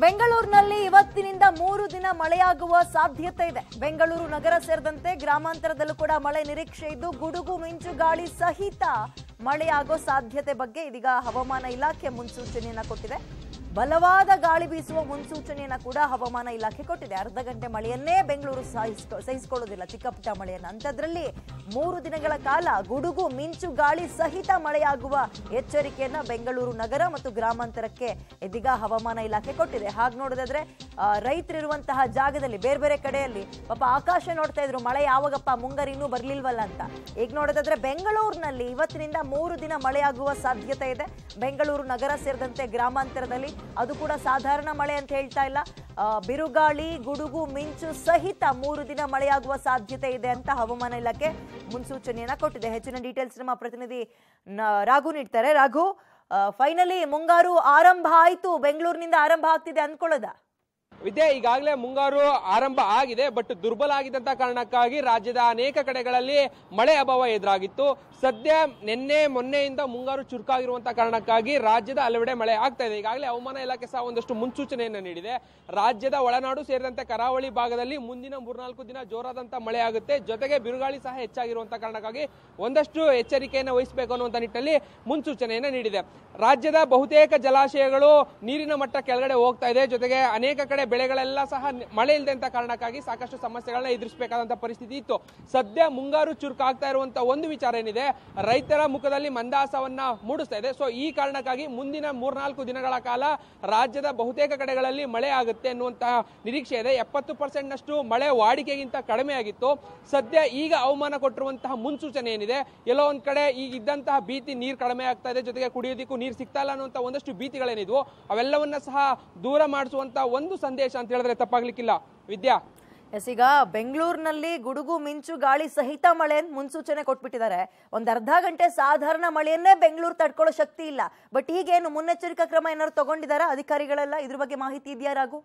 ಬೆಂಗಳೂರಿನಲ್ಲಿ ಇವತ್ತಿನಿಂದ ಮೂರು ದಿನ ಮಳೆಯಾಗುವ ಸಾಧ್ಯತೆ ಇದೆ ಬೆಂಗಳೂರು ನಗರ ಸೇರಿದಂತೆ ಗ್ರಾಮಾಂತರದಲ್ಲೂ ಕೂಡ ಮಳೆ ನಿರೀಕ್ಷೆ ಇದ್ದು ಗುಡುಗು ಮಿಂಚು ಗಾಳಿ ಸಹಿತ ಮಳೆಯಾಗೋ ಸಾಧ್ಯತೆ ಬಗ್ಗೆ ಇದೀಗ ಹವಾಮಾನ ಇಲಾಖೆ ಮುನ್ಸೂಚನೆಯನ್ನ ಕೊಟ್ಟಿದೆ ಬಲವಾದ ಗಾಳಿ ಬೀಸುವ ಮುನ್ಸೂಚನೆಯನ್ನ ಕೂಡ ಹವಾಮಾನ ಇಲಾಖೆ ಕೊಟ್ಟಿದೆ ಅರ್ಧ ಗಂಟೆ ಮಳೆಯನ್ನೇ ಬೆಂಗಳೂರು ಸಹಿಸ್ಕೊ ಸಹಿಸಿಕೊಳ್ಳೋದಿಲ್ಲ ಚಿಕ್ಕ ಪುಟ್ಟ ಮಳೆಯನ್ನ ಅಂಥದ್ರಲ್ಲಿ ಮೂರು ದಿನಗಳ ಕಾಲ ಗುಡುಗು ಮಿಂಚು ಗಾಳಿ ಸಹಿತ ಮಳೆಯಾಗುವ ಎಚ್ಚರಿಕೆಯನ್ನ ಬೆಂಗಳೂರು ನಗರ ಮತ್ತು ಗ್ರಾಮಾಂತರಕ್ಕೆ ಇದೀಗ ಹವಾಮಾನ ಇಲಾಖೆ ಕೊಟ್ಟಿದೆ ಹಾಗೆ ನೋಡೋದಾದ್ರೆ ಆ, ರೈತರಿರುವಂತಹ ಜಾಗದಲ್ಲಿ ಬೇರೆ ಬೇರೆ ಕಡೆಯಲ್ಲಿ ಪಾಪ ಆಕಾಶ ನೋಡ್ತಾ ಇದ್ರು ಮಳೆ ಯಾವಾಗಪ್ಪ ಮುಂಗಾರು ಇನ್ನೂ ಬರ್ಲಿಲ್ವಲ್ಲ ಅಂತ ಈಗ ನೋಡೋದಾದ್ರೆ ಬೆಂಗಳೂರಿನಲ್ಲಿ ಇವತ್ತಿನಿಂದ ಮೂರು ದಿನ ಮಳೆಯಾಗುವ ಸಾಧ್ಯತೆ ಇದೆ ಬೆಂಗಳೂರು ನಗರ ಸೇರಿದಂತೆ ಗ್ರಾಮಾಂತರದಲ್ಲಿ ಅದು ಕೂಡ ಸಾಧಾರಣ ಮಳೆ ಅಂತ ಹೇಳ್ತಾ ಇಲ್ಲ ಆ, ಬಿರುಗಾಳಿ ಗುಡುಗು ಮಿಂಚು ಸಹಿತ ಮೂರು ದಿನ ಮಳೆಯಾಗುವ ಸಾಧ್ಯತೆ ಇದೆ ಅಂತ ಹವಾಮಾನ ಇಲಾಖೆ ಮುನ್ಸೂಚನೆಯನ್ನ ಕೊಟ್ಟಿದೆ ಹೆಚ್ಚಿನ ಡೀಟೇಲ್ಸ್ ನಮ್ಮ ಪ್ರತಿನಿಧಿ ನ- ರಾಘು ನೀಡ್ತಾರೆ ರಾಘು ಫೈನಲಿ ಮುಂಗಾರು ಆರಂಭ ಆಯ್ತು ಬೆಂಗಳೂರಿನಿಂದ ಆರಂಭ ಆಗ್ತಿದೆ ಅಂದ್ಕೊಳ್ಳೋದಾ ವಿದ್ಯೆ ಈಗಾಗಲೇ ಮುಂಗಾರು ಆರಂಭ ಆಗಿದೆ ಬಟ್ ದುರ್ಬಲ ಆಗಿದ್ದಂತ ಕಾರಣಕ್ಕಾಗಿ ರಾಜ್ಯದ ಅನೇಕ ಕಡೆಗಳಲ್ಲಿ ಮಳೆ ಅಭಾವ ಎದುರಾಗಿತ್ತು ಸದ್ಯ ನಿನ್ನೆ ಮೊನ್ನೆಯಿಂದ ಮುಂಗಾರು ಚುರುಕಾಗಿರುವಂತಹ ಕಾರಣಕ್ಕಾಗಿ ರಾಜ್ಯದ ಹಲವೆಡೆ ಮಳೆ ಆಗ್ತಾ ಇದೆ ಈಗಾಗಲೇ ಹವಾಮಾನ ಇಲಾಖೆ ಸಹ ಒಂದಷ್ಟು ಮುನ್ಸೂಚನೆಯನ್ನು ನೀಡಿದೆ ರಾಜ್ಯದ ಒಳನಾಡು ಸೇರಿದಂತೆ ಕರಾವಳಿ ಭಾಗದಲ್ಲಿ ಮುಂದಿನ ಮೂರ್ನಾಲ್ಕು ದಿನ ಜೋರಾದಂತ ಮಳೆ ಆಗುತ್ತೆ ಜೊತೆಗೆ ಬಿರುಗಾಳಿ ಸಹ ಹೆಚ್ಚಾಗಿರುವಂತಹ ಕಾರಣಕ್ಕಾಗಿ ಒಂದಷ್ಟು ಎಚ್ಚರಿಕೆಯನ್ನು ವಹಿಸಬೇಕು ಅನ್ನುವಂಥ ನಿಟ್ಟಿನಲ್ಲಿ ಮುನ್ಸೂಚನೆಯನ್ನು ನೀಡಿದೆ ರಾಜ್ಯದ ಬಹುತೇಕ ಜಲಾಶಯಗಳು ನೀರಿನ ಮಟ್ಟ ಕೆಳಗಡೆ ಹೋಗ್ತಾ ಇದೆ ಜೊತೆಗೆ ಅನೇಕ ಕಡೆ ಬೆಳೆಗಳೆಲ್ಲ ಸಹ ನಿ- ಮಳೆ ಇಲ್ಲದಂತ ಕಾರಣಕ್ಕಾಗಿ ಸಾಕಷ್ಟು ಸಮಸ್ಯೆಗಳನ್ನ ಎದುರಿಸಬೇಕಾದಂತ ಪರಿಸ್ಥಿತಿ ಇತ್ತು ಸದ್ಯ ಮುಂಗಾರು ಚುರುಕಾಗ್ತಾ ಇರುವಂತ ಒಂದು ವಿಚಾರ ಏನಿದೆ ರೈತರ ಮುಖದಲ್ಲಿ ಮಂದಾಸವನ್ನ ಮೂಡಿಸ್ತಾ ಇದೆ ಸೊ ಈ ಕಾರಣಕ್ಕಾಗಿ ಮುಂದಿನ ಮೂರ್ನಾಲ್ಕು ದಿನಗಳ ಕಾಲ ರಾಜ್ಯದ ಬಹುತೇಕ ಕಡೆಗಳಲ್ಲಿ ಮಳೆ ಆಗುತ್ತೆ ಅನ್ನುವಂತಹ ನಿರೀಕ್ಷೆ ಇದೆ ಎಪ್ಪತ್ತು ಪರ್ಸೆಂಟ್ ನಷ್ಟು ಮಳೆ ವಾಡಿಕೆಗಿಂತ ಕಡಿಮೆ ಆಗಿತ್ತು ಸದ್ಯ ಈಗ ಹವಾಮಾನ ಕೊಟ್ಟಿರುವಂತಹ ಮುನ್ಸೂಚನೆ ಏನಿದೆ ಎಲ್ಲೋ ಒಂದ್ ಕಡೆ ಈಗ ಇದ್ದಂತಹ ಭೀತಿ ನೀರು ಕಡಿಮೆ ಆಗ್ತಾ ಇದೆ ಜೊತೆಗೆ ಕುಡಿಯೋದಕ್ಕೂ ನೀರು ಸಿಗ್ತಾ ಇಲ್ಲ ಅನ್ನುವಂತ ಒಂದಷ್ಟು ಭೀತಿಗಳೇನಿದ್ವು ಅವೆಲ್ಲವನ್ನ ಸಹ ದೂರ ಮಾಡಿಸುವಂತ ಒಂದು ಸಂದೇಶ ಅಂತ ಹೇಳಿದ್ರೆ ತಪ್ಪಾಗ್ಲಿಕ್ಕಿಲ್ಲ ವಿದ್ಯಾ ಎಸ್ ಈಗ ಬೆಂಗಳೂರಿನಲ್ಲಿ ಗುಡುಗು ಮಿಂಚು ಗಾಳಿ ಸಹಿತ ಮಳೆ ಅಂತ ಮುನ್ಸೂಚನೆ ಕೊಟ್ಬಿಟ್ಟಿದ್ದಾರೆ ಒಂದ್ ಅರ್ಧ ಗಂಟೆ ಸಾಧಾರಣ ಮಳೆಯನ್ನೇ ಬೆಂಗಳೂರು ತಡ್ಕೊಳ್ಳೋ ಶಕ್ತಿ ಇಲ್ಲ ಬಟ್ ಈಗೇನು ಮುನ್ನೆಚ್ಚರಿಕಾ ಕ್ರಮ ಏನಾದ್ರು ತಗೊಂಡಿದ್ದಾರಾ ಅಧಿಕಾರಿಗಳೆಲ್ಲ ಇದ್ರ ಬಗ್ಗೆ ಮಾಹಿತಿ ಇದೆಯಾ ರಾಘು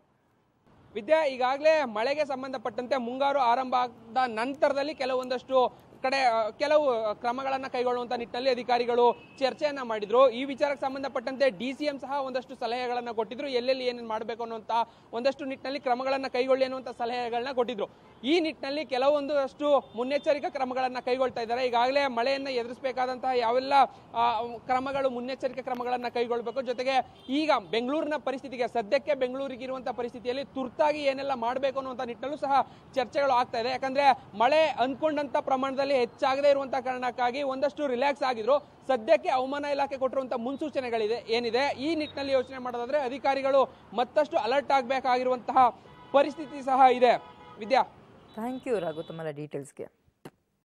ವಿದ್ಯಾ ಈಗಾಗಲೇ ಮಳೆಗೆ ಸಂಬಂಧಪಟ್ಟಂತೆ ಮುಂಗಾರು ಆರಂಭ ಆದ ನಂತರದಲ್ಲಿ ಕೆಲವೊಂದಷ್ಟು ಕಡೆ ಆ, ಕೆಲವು ಕ್ರಮಗಳನ್ನ ಕೈಗೊಳ್ಳುವಂತ ನಿಟ್ಟಿನಲ್ಲಿ ಅಧಿಕಾರಿಗಳು ಚರ್ಚೆಯನ್ನ ಮಾಡಿದ್ರು ಈ ವಿಚಾರಕ್ಕೆ ಸಂಬಂಧಪಟ್ಟಂತೆ ಡಿ ಸಿ ಎಂ ಸಹ ಒಂದಷ್ಟು ಸಲಹೆಗಳನ್ನ ಕೊಟ್ಟಿದ್ರು ಎಲ್ಲೆಲ್ಲಿ ಏನೇನು ಮಾಡಬೇಕು ಅನ್ನುವಂತ ಒಂದಷ್ಟು ನಿಟ್ಟಿನಲ್ಲಿ ಕ್ರಮಗಳನ್ನ ಕೈಗೊಳ್ಳಿ ಅನ್ನುವಂತ ಸಲಹೆಗಳನ್ನ ಕೊಟ್ಟಿದ್ರು ಈ ನಿಟ್ಟಿನಲ್ಲಿ ಕೆಲವೊಂದಷ್ಟು ಮುನ್ನೆಚ್ಚರಿಕಾ ಕ್ರಮಗಳನ್ನ ಕೈಗೊಳ್ತಾ ಇದ್ದಾರೆ ಈಗಾಗಲೇ ಮಳೆಯನ್ನ ಎದುರಿಸಬೇಕಾದಂತಹ ಯಾವೆಲ್ಲ ಆ, ಕ್ರಮಗಳು ಮುನ್ನೆಚ್ಚರಿಕೆ ಕ್ರಮಗಳನ್ನ ಕೈಗೊಳ್ಳಬೇಕು ಜೊತೆಗೆ ಈಗ ಬೆಂಗಳೂರಿನ ಪರಿಸ್ಥಿತಿಗೆ ಸದ್ಯಕ್ಕೆ ಬೆಂಗಳೂರಿಗೆ ಇರುವಂತಹ ಪರಿಸ್ಥಿತಿಯಲ್ಲಿ ತುರ್ತಾಗಿ ಏನೆಲ್ಲ ಮಾಡಬೇಕು ಅನ್ನುವಂಥ ನಿಟ್ಟಿನಲ್ಲೂ ಸಹ ಚರ್ಚೆಗಳು ಆಗ್ತಾ ಇದೆ ಯಾಕಂದ್ರೆ ಮಳೆ ಅನ್ಕೊಂಡಂತ ಪ್ರಮಾಣದಲ್ಲಿ ಹೆಚ್ಚಾಗದೇ ಇರುವಂತಹ ಕಾರಣಕ್ಕಾಗಿ ಒಂದಷ್ಟು ರಿಲ್ಯಾಕ್ಸ್ ಆಗಿದ್ರು ಸದ್ಯಕ್ಕೆ ಹವಾಮಾನ ಇಲಾಖೆ ಕೊಟ್ಟಿರುವಂತಹ ಮುನ್ಸೂಚನೆಗಳಿದೆ ಏನಿದೆ ಈ ನಿಟ್ಟಿನಲ್ಲಿ ಯೋಚನೆ ಮಾಡೋದಾದ್ರೆ ಅಧಿಕಾರಿಗಳು ಮತ್ತಷ್ಟು ಅಲರ್ಟ್ ಆಗಬೇಕಾಗಿರುವಂತಹ ಪರಿಸ್ಥಿತಿ ಸಹ ಇದೆ ವಿದ್ಯಾ ಥ್ಯಾಂಕ್ ಯು ರಾಘು ತಮ್ಮೆಲ್ಲ ಡೀಟೇಲ್ಸ್ಗೆ